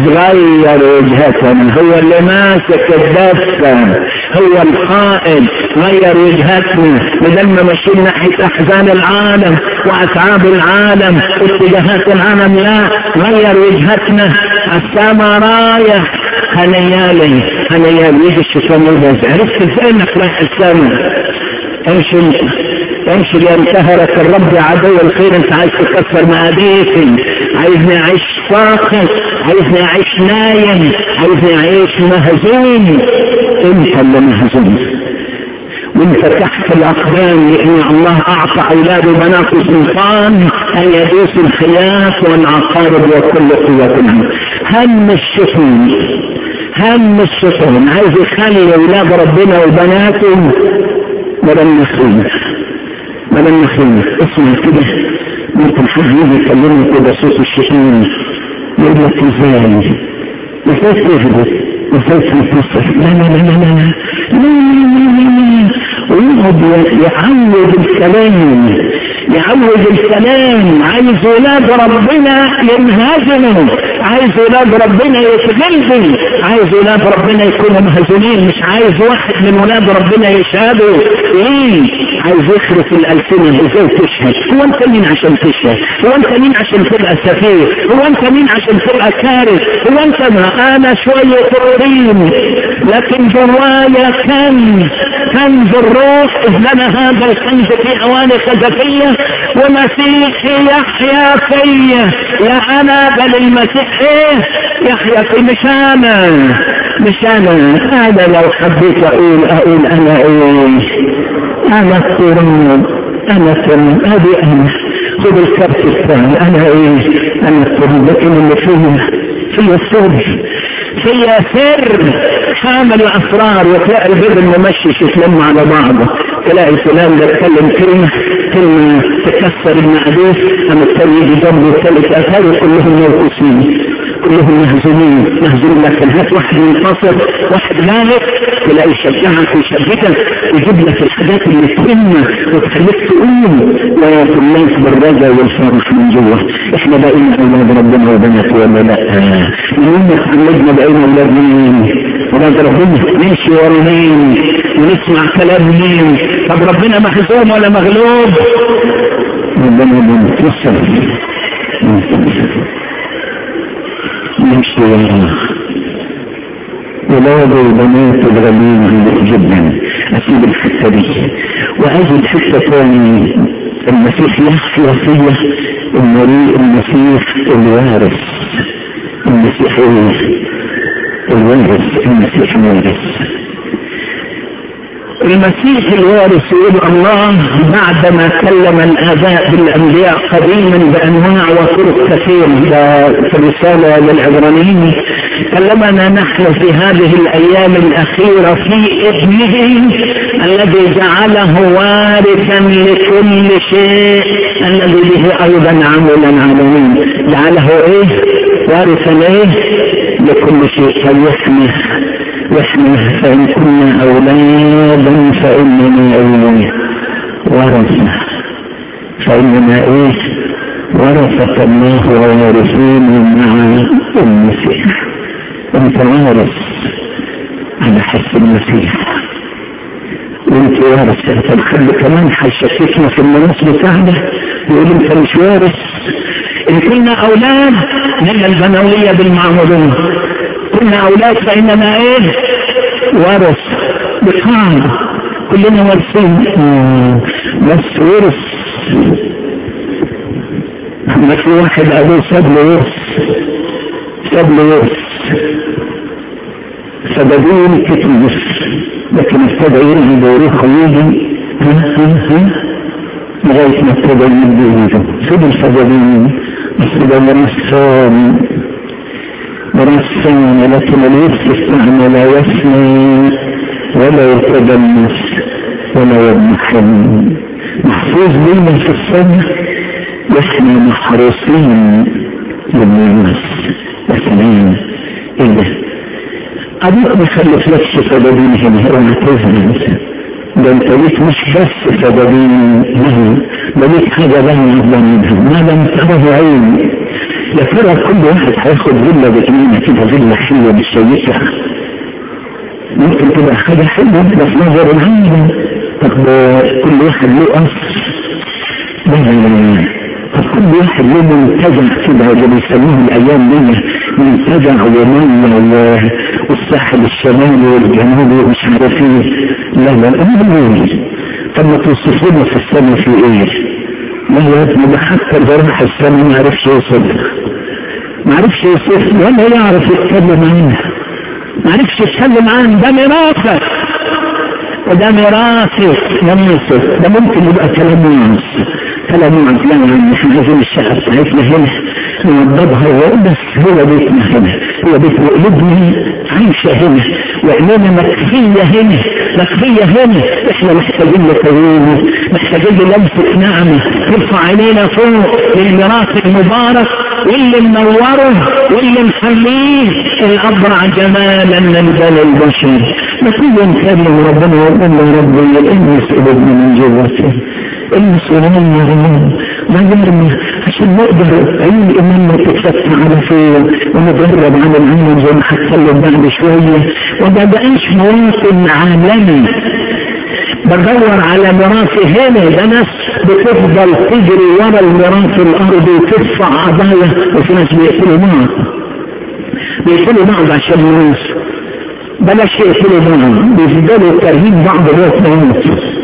غير وجهتنا هو اللي ماسك الدفة هو القائد غير وجهتنا بدل ما ماشيين ناحية احزان العالم واتعاب العالم واتجاهات العالم لا غير وجهتنا السما رايح هنيالي هنيالي يجي الشيطان يبهز عرفت ازاي انك رايح السما امشي امشي لينتهرك الرب عدو الخير انت عايز تكسر مقاديفي عايزني اعيش فاقد عايزني اعيش نايم عايزني اعيش مهزوم انت اللي مهزوم وانت تحت الاقدام لان الله اعطى اولاد بنات سلطان ان يدوسوا الخياط والعقارب وكل قوتهم هم الشيطان هم الشيطان عايز يخلي اولاد ربنا وبناته بدل خير بدل خير اسمع كده ممكن حد يجي يكلمني كده صوت الشيطان يقول لك ازاي ازاي تهبط ازاي تنتصر لا لا لا لا لا لا لا لا ويقعد يعود الكلام يعود الكلام عايز ولاد ربنا ينهزموا عايز ولاد ربنا يتغلبوا عايز ولاد ربنا يكونوا مهزومين مش عايز واحد من ولاد ربنا يشهدوا ايه عايز يخرف الألسنة ازاي تشهد هو انت مين عشان تشهد هو انت مين عشان تبقى سفير هو انت مين عشان تبقى كارث هو انت ما انا شوية طين لكن جوايا كنز كنز الروح اذ لنا هذا الكنز في اواني خزفية ومسيحي يحيا فيا يا انا بل المسيح ايه يحيا في مش انا مش انا انا لو حبيت اقول اقول انا ايه انا التراب انا التراب هذه انا خذ الكرت الثاني انا ايه انا التراب لكن اللي فيا فيا السر فيا سر حامل اسرار وتلاقي البر الممشش يتلم على بعضه تلاقي فلان ده يتكلم كلمه كلمه تكسر المعدوس اما الثاني يجي جنبه الثالث اثاره كلهم موقوسين كلهم مهزومين مهزومين لكن هات واحد منتصر واحد غالب تلاقي يشجعك ويشجعك يجيب لك الحاجات اللي تهمك وتخليك تقوم ويأتي الناس بالرجاء والفرح من جوه احنا بقينا اولاد ربنا وبنات ولا لا من يوم ما اتعلمنا بقينا اولاد مين ولاد ربنا نمشي ورا مين ونسمع كلام مين طب ربنا مهزوم ولا مغلوب ربنا بنتصر نمشي وراه ولاد البنات الغاليين عندك جدا اسيب الحته دي واجد حته ثاني المسيح يحيا فيا المريء المسيح الوارث المسيح ايه الوارث المسيح الوارث المسيح الوارث يقول الله بعدما كلم الآباء بالأنبياء قديما بأنواع وطرق كثيرة في الرسالة للعبرانيين كلمنا نحن في هذه الأيام الأخيرة في ابنه الذي جعله وارثا لكل شيء الذي به أيضا عملا عالمين جعله إيه وارثا إيه لكل شيء فليحمه يحمه فإن كنا أولادا فإننا أولاد ورثة فإننا إيه ورثة الله ووارثون مع المسيح أنت وارث على حسب المسيح وانت وارث طب خلي كمان هيشككنا في المناص بتاعنا يقول انت مش وارث ان كنا اولاد من البنوية بالمعمودون كنا اولاد فاننا ايه ورث بطعم كلنا وارثين بس ورث ما في واحد ابوه ساب له ورث ساب له ورث سببين كتير لكن ابتدى يرجع بروح ويجي ها ها ها لغاية ما ابتدى يجي ويجي فضل سببين بس ده مرسان مرسان لكن الورث بتاعنا لا يفنى ولا يتدنس ولا يضمحل محفوظ لنا في السنة واحنا محروسين للناس مثلا ايه ده ابوك ما خلفلكش سببين هنا اوعى تزعل ده انت ليك مش بس سببين له ده ليك حاجه باينه افضل منها ما لم تره عين يا ترى كل واحد هياخد فيلا بجنينه كده فيلا حلوه بالشيكه ممكن تبقى حاجه حلوه بس نظر العين طب كل واحد له قصر لا طب كل واحد له منتجع كده اللي بيسموه الايام دي منتجع ومية والساحل الشمالي والجنوبي ومش عارف ايه لا لا لا طب ما توصفوا لنا في السنة في ايه؟ لا يا ابني ده حتى اللي راح السنة ما عرفش يوصف ما عرفش يوصف ولا يعرف يتكلم عنها ما عرفش يتكلم عن ده ميراثك وده ميراثك يا يوسف ده ممكن يبقى كلام ناس كلام ناس لا يعني احنا عايزين الشقه بتاعتنا هنا نوضبها بس هو بيتنا هنا هو بيت قلوبنا عايشه هنا وعينينا مكفيه هنا مكفيه هنا احنا محتاجين لتغيير محتاجين للمسه نعمه ترفع عينينا فوق للميراث المبارك واللي منوره واللي مخليه الابرع جمالا من بني البشر نكون نكلم ربنا ونقول له ربي اني قلوبنا من جوته المسؤولين يا رب ما يرمي عشان نقدر عين إمامنا تتفتح على فين ونتدرب على العلم زي ما هتكلم بعد شوية وما بقاش مواطن عالمي بدور على ميراث هنا ده ناس بتفضل تجري ورا الميراث الارضي وتدفع قضايا وفي ناس بيقتلوا بعض بيقتلوا بعض عشان ميراث بلاش يقتلوا بعض بيفضلوا كارهين بعض موت موت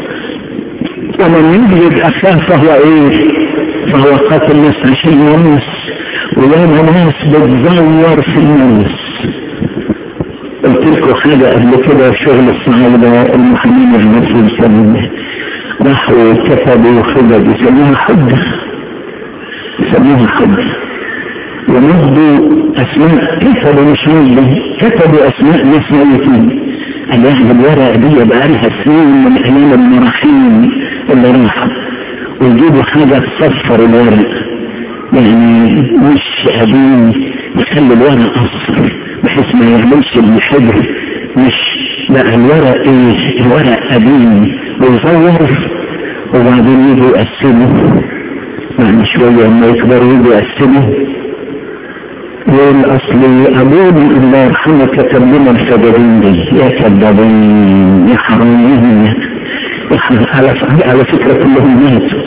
ومن يجلد اخاه فهو ايه فهو قاتل نفس عشان يونس وياما ناس بتزور في الناس قلت لكم حاجة قبل كده شغل الصعايدة المحامين الناس يسمونه راحوا كتبوا خدد يسموها حجة يسموها حجة ومضوا اسماء كتبوا مش مضوا كتبوا اسماء ناس ميتين قال يعني الورقة دي بقى لها سنين من ايام المراحيم اللي راحوا ويجيبوا حاجة تصفر الورق يعني مش قديم يخلي الورق اصفر بحيث ما يعملش الحجر مش لا الورق ايه الورق قديم ويصور وبعدين يجوا يقسموا بعد شوية لما يكبروا يجوا يقسموا يقول اصلي ابونا الله يرحمه كتب لنا السببين دي يا كذابين يا حرامين على على فكرة كلهم ماتوا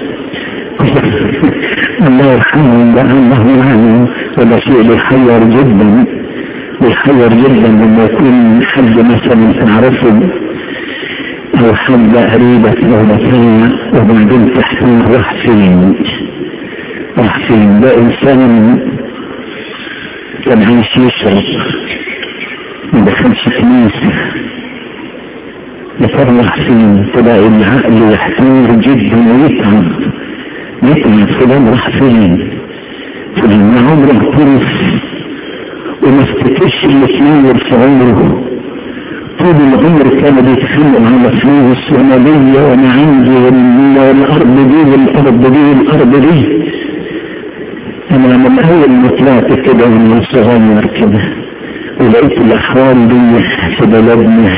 الله يرحمهم بقى الله عنه وده شيء بيحير جدا بيحير جدا لما يكون حد مثلا تعرفه او حبة قريبة دولتين وبعدين تحتهم راح فين راح فين ده انسان كان عايش يشرب ما دخلش كنيسة يفرح فين تلاقي العقل يحتار جدا ويتعب يتعب فلان راح فين فلان عمره طرف وما افتكرش اللي تنور في عمره طول العمر كان بيتخلق على فلوس وانا ليا وانا عندي والارض دي والارض دي والارض دي انا من اول ما طلعت كده وانا صغير كده ولقيت الاحوال دي في بلدنا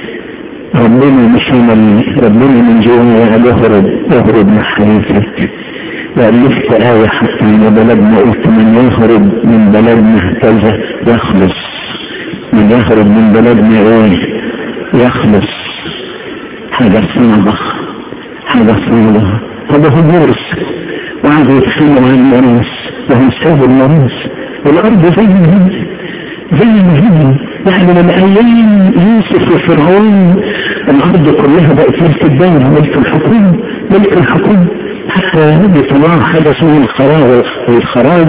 ربنا مش انا ربنا من جوايا يهرب يهرب من حياتك وألفت آية حتى من بلدنا قلت من يهرب من بلدنا كذا يخلص من يهرب من بلدنا ايه يخلص حاجة صعبة حاجة صعبة طب هو مورس وعايز يتخلوا عن المريض وهم سابوا المريض والأرض زي ما هي زي ما هي يعني من أيام يوسف وفرعون الأرض كلها بقت ملك الدولة ملك الحكومة ملك الحكومة حتى بيطلعوا حاجة اسمها الخراج والخراج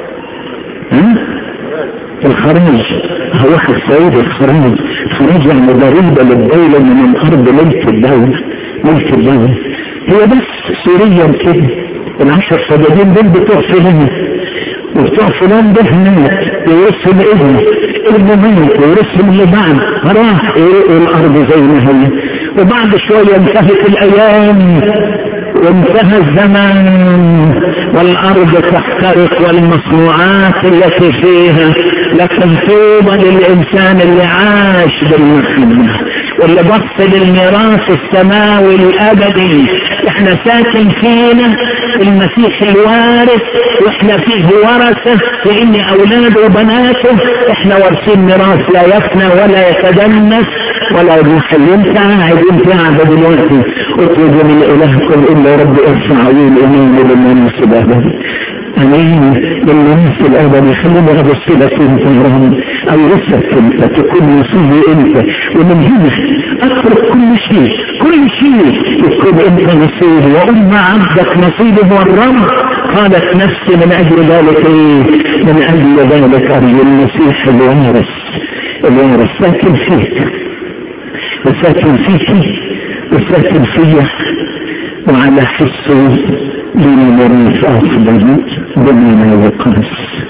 ها الخراج هو واحد سعيد الخراج الخراج يعني ضريبة للدولة من الأرض ملك الدولة ملك الدولة هي بس سوريا كده العشر صدادين دول بتوع فلان وبتوع فلان ده هناك يورثهم ابنه ابنه ميت ويورثهم اللي بعد راح الأرض زي ما هي وبعد شوية انتهت الأيام وانتهى الزمن والارض تحترق والمصنوعات التي فيها لكن طوبى للانسان اللي عاش بالمحبه واللي بص للميراث السماوي الابدي احنا ساكن فينا المسيح الوارث واحنا فيه ورثه لان اولاده وبناته احنا وارثين ميراث لا يفنى ولا يتدنس ولا يضحي انت قاعد انت قاعد دلوقتي اطلبوا من الهكم الا رب ارفع عيون امين بالمناس الابدي امين بالمناس الابدي خليني ابص لك انت يا رب او رسلك انت تكون نصيبي انت ومن هنا اترك كل شيء كل شيء تكون انت نصيبي وام عبدك نصيبه هو الرب قالت نفسي من اجل ذلك ايه من اجل ذلك ارجو المسيح الوارث الوارث ساكن فيك وساكن فيك وساكن فيا وعلى حسه لي مريث افضل بما لا يقاس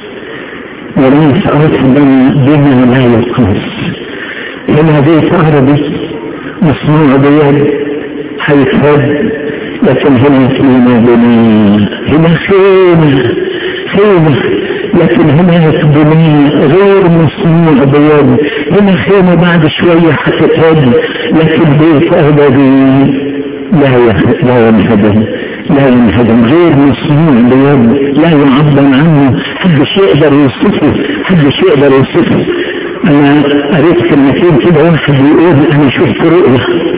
مريث افضل بما لا يقاس هنا بيت عربي مصنوع بيد حيتهد لكن هنا فينا بناء هنا خيمة خيمة لكن هناك بناء غير مصنوع بيد هنا خيمة بعد شوية حتتهد لكن بيت أبدي لا لا ينهدم لا ينهدم غير مصنوع بيد لا يعبر عنه حدش يقدر يوصفه حدش يقدر يوصفه انا قريت كلمتين كده واحد بيقول انا شفت رؤية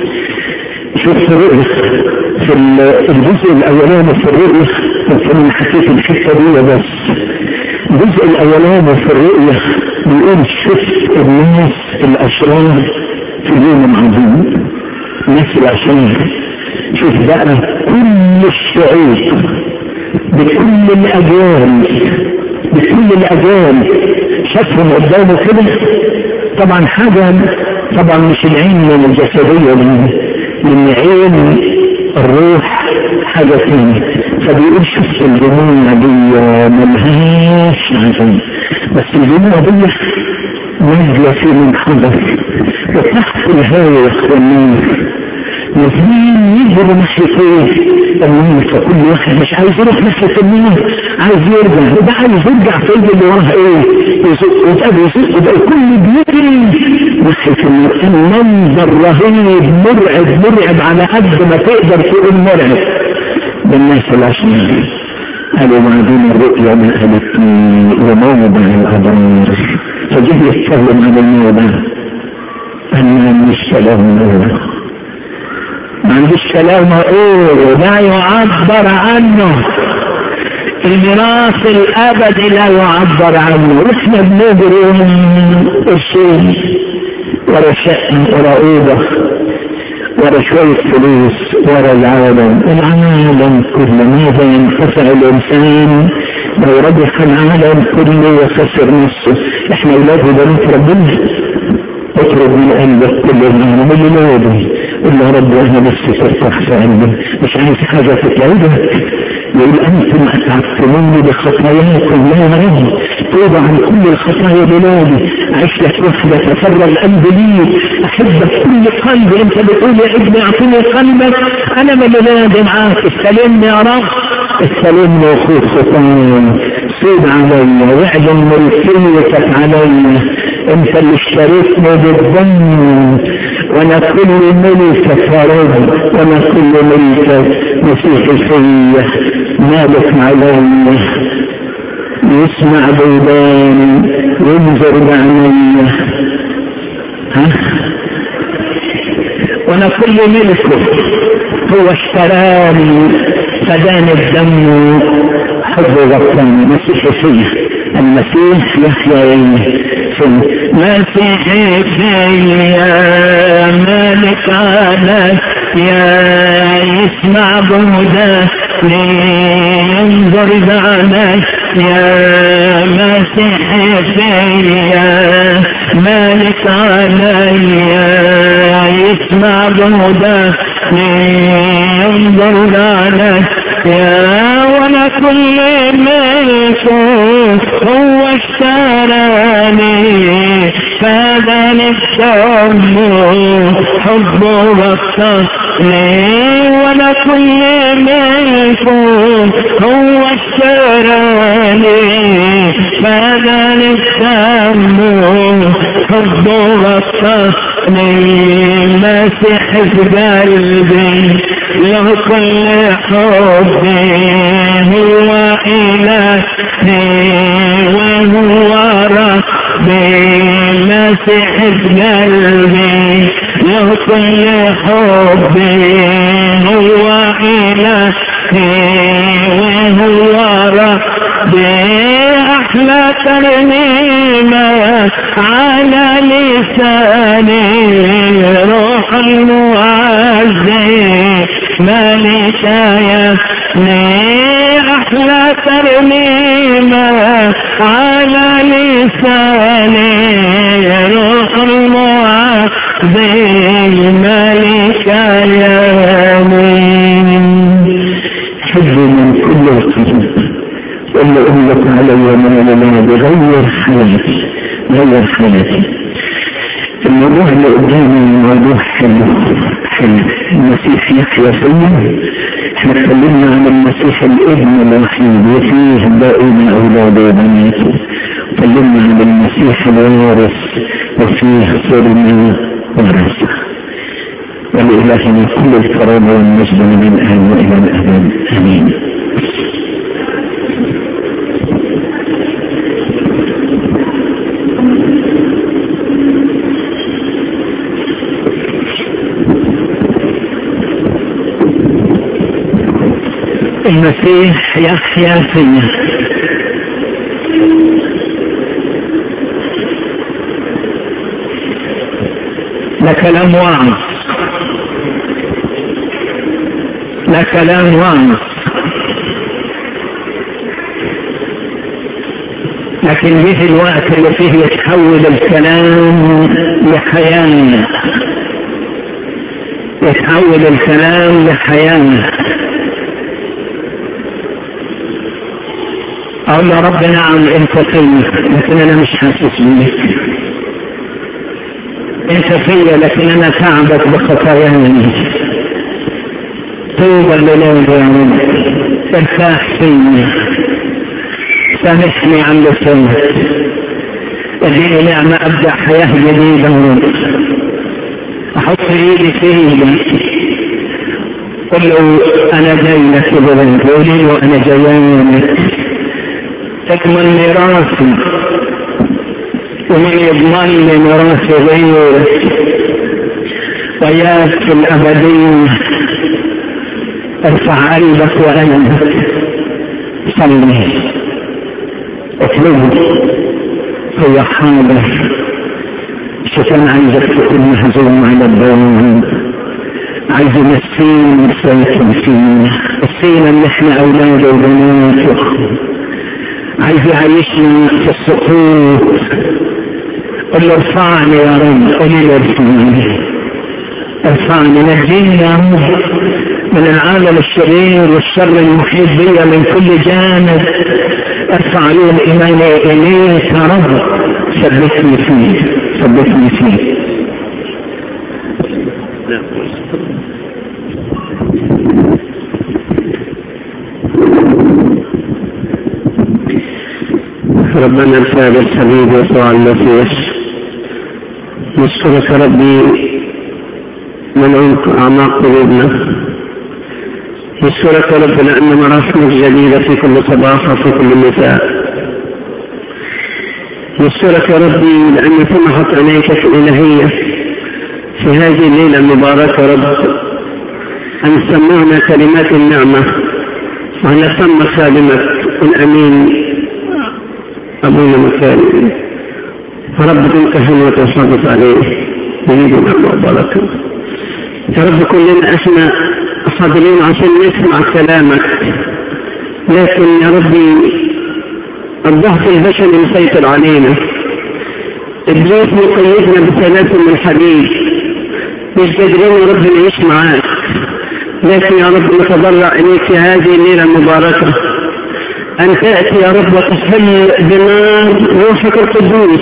شفت رؤية في الجزء الاولاني في الرؤية يمكن حكيت الحته دي بس الجزء الاولاني في الرؤية بيقول شفت الناس الاشرار في اليوم العظيم الناس الاشرار شوف بقى كل الشعوب بكل الاجيال بكل الاجيال شافهم قدامه كده طبعا حاجة طبعا مش العين الجسدية من عين الروح حاجة ثانية فبيقول شفت الجموع دي ملهاش عزم بس الجموع دي نازلة في منحدر وتحت الهواء يا اخواني نازلين يجروا ناحية ايه؟ النور فكل واحد مش عايز يروح ناحية النور عايز يرجع وده عايز يرجع في اللي وراه ايه؟ يزق وتقابل يزق وده الكل بيجري ناحية النور المنظر رهيب مرعب مرعب على قد ما تقدر تقول مرعب بالناس الاشياء قالوا بعدين الرؤيا ما قالتني وموضع الابرار فجه يتكلم عن الموضع انا مش كلام نور ما عنديش كلام اقول لا يعبر عنه الميراث الابدي لا يعبر عنه احنا بنجري قرشين ورا شقه ورا اوضه ورا شوية فلوس ورا العالم العالم كله ماذا ينتفع الإنسان لو ربح العالم كله وخسر نفسه احنا أولاد وبنات ربنا اطلب من قلبك كل العالم اللي نادي قل له رب انا نفسي ترتاح في قلبي مش عايز حاجه تتعبك يقول انتم اتعبتموني بخطاياكم لا رب توب عن كل الخطايا بلادي اعيش لك وحده تفرغ قلبي ليك احبك كل قلبي انت بتقول يا ابني اعطيني قلبك انا من بلادي معاك استلمني يا رب استلمني وخذ خطايا صيد علي واعلن ملكيتك علي انت اللي اشتريتني بالدم وانا كل ملكك يا رب وانا كل ملكك مسيحي فيا مالك علي يسمع بيبان ينظر بعيني ها وانا كل ملكه هو اشتراني فداني الدم حب غطاني مسيحي فيا المسيح يحيى مسيحي فيا مالك عليك يا يسمع بهدى ينظر بعينك يا مسيحي فيا مالك علي يسمع بهدى ينظر بعينك يا وانا كل ملك هو اشتراني فاداني الدم حبه وقتني وانا كل ملك هو اشتراني فاداني الدم حبه وقتني مسيح في قلبي له كل حبي هو إلهي وهو ربي مسيح في قلبي له كل حبي هو إلهي وهو ربي أحلى ترنيمة على لساني روح المعزي ملكايا أحلى ترنيمة على لساني روح المعزي ملكايا حب من كل القلب اللي أقول لك علي ما لا بغير حياتي غير حياتي الموضوع اللي قدامي موضوع حلو حلو المسيح يحيى فيا احنا اتكلمنا عن المسيح الابن الوحيد وفيه باقين اولاده وبناته اتكلمنا عن المسيح الوارث وفيه صرنا ورثه ولإلهنا كل الكرامة والمجد من الآن وإلى الأبد آمين المسيح يحيا فيا لا كلام واعظ لا كلام واعظ لكن جه الوقت اللي فيه يتحول الكلام لحياة يتحول الكلام لحياة أقول يا رب نعم أنت فيا لكن أنا مش حاسس بيك أنت فيا لكن أنا تعبك بخطاياي طوبى لله يا رب ارتاح فيا سامحني عن لسانك اديني نعمة ابدأ حياة جديدة ورب احط ايدي في ايدك قل له انا جاي لك يا قولي له انا جايانك تكمل ميراثي ومن يضمن لي ميراث غيرك وياك في الابديه ارفع قلبك وقلبك صلي اطلبه هو حاضر الشيطان عايزك تكون مهزوم على الدوام عايز يمسينا ويسيطر فينا السينا اللي احنا اولاده وبناته عايز يعيشنا في السقوط قل له ارفعني يا رب قل له ارفعني ارفعني نجيني يا رب من العالم الشرير والشر المحيط بي من كل جانب ارفع عليه الايمان اليك يا رب ثبتني فيه ثبتني فيه ربنا الفادي الحبيب يسوع المسيح نشكرك ربي من عمق اعماق قلوبنا نشكرك رب لان مراحمك جديده في كل صباح وفي كل مساء نشكرك يا ربي لان سمحت عنايتك الالهيه في هذه الليله المباركه رب ان سمعنا كلمات النعمه وعلى فم خادمك الامين أبونا مكان رب تنتهن وتحافظ عليه ويجب وبركة يا رب كلنا احنا حاضرين عشان نسمع كلامك لكن يا ربي الضغط البشري مسيطر علينا ابليس مقيدنا بسلاسل من الحديد مش قادرين يا رب نعيش معاك لكن يا رب نتضرع اليك في هذه الليله المباركه أن تأتي يا رب وتحل بنار روحك القدوس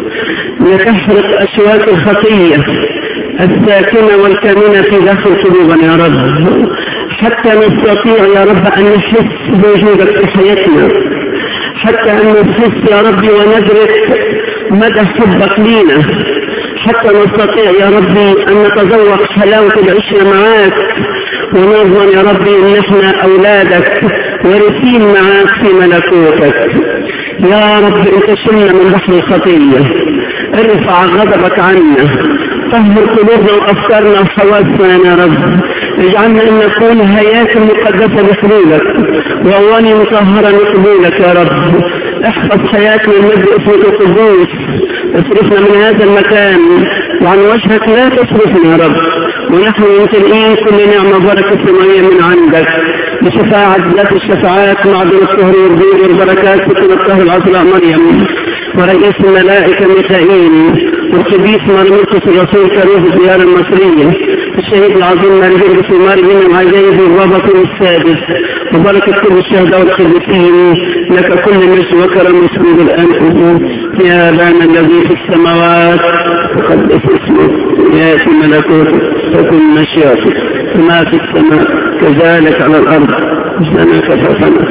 لتحرق أشواك الخطية الساكنة والكامنة في داخل قلوبنا يا رب حتى نستطيع يا رب أن نحس بوجودك في حياتنا حتى أن نحس يا ربي وندرك مدى حبك لينا حتى نستطيع يا ربي أن نتذوق حلاوة العشرة معاك ونضمن يا ربي ان احنا اولادك ورثين معاك في ملكوتك يا رب انت شلنا من بحر الخطية ارفع غضبك عنا طهر قلوبنا وافكارنا وحواسنا يا رب اجعلنا ان نكون هياكل مقدسة لحلولك واواني مطهرة لقبولك يا رب احفظ حياتنا المجد اسمك القدوس اصرفنا من هذا المكان وعن وجهك لا تصرفنا يا رب ونحن ممتلئين كل نعمة بركة سماوية من عندك بشفاعة ذات الشفاعات معدن الطهر والبيض والبركات سكن الطهر العذراء مريم ورئيس الملائكة ميكائيل والقديس مرمرقس الرسول كروه الديار المصرية الشهيد العظيم مرجل في مريم العجيب الرابط السادس وبركة كل الشهداء والقديسين لك كل مجد وكرم مسجود الآن يا أبانا الذي في السماوات وقدس اسمك ياتي ملكوتك تكن مشيئتك كما في السماء كذلك على الأرض لنا كفافنا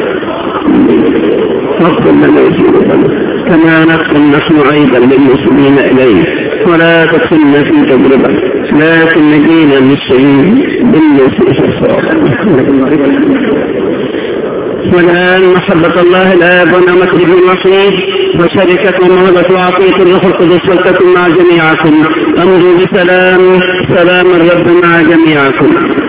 واغفر لنا وجودنا كما نغفر نحن أيضا للمسلمين إليك ولا تدخلنا في تجربة لكن نجينا من الشيء بالمسيح الصالح والآن محبة الله الآب ونعمة ابن الوحيد وشركة ومهبة وعطية الروح القدس ولتكن مع جميعكم أمضوا بسلام سلام الرب مع جميعكم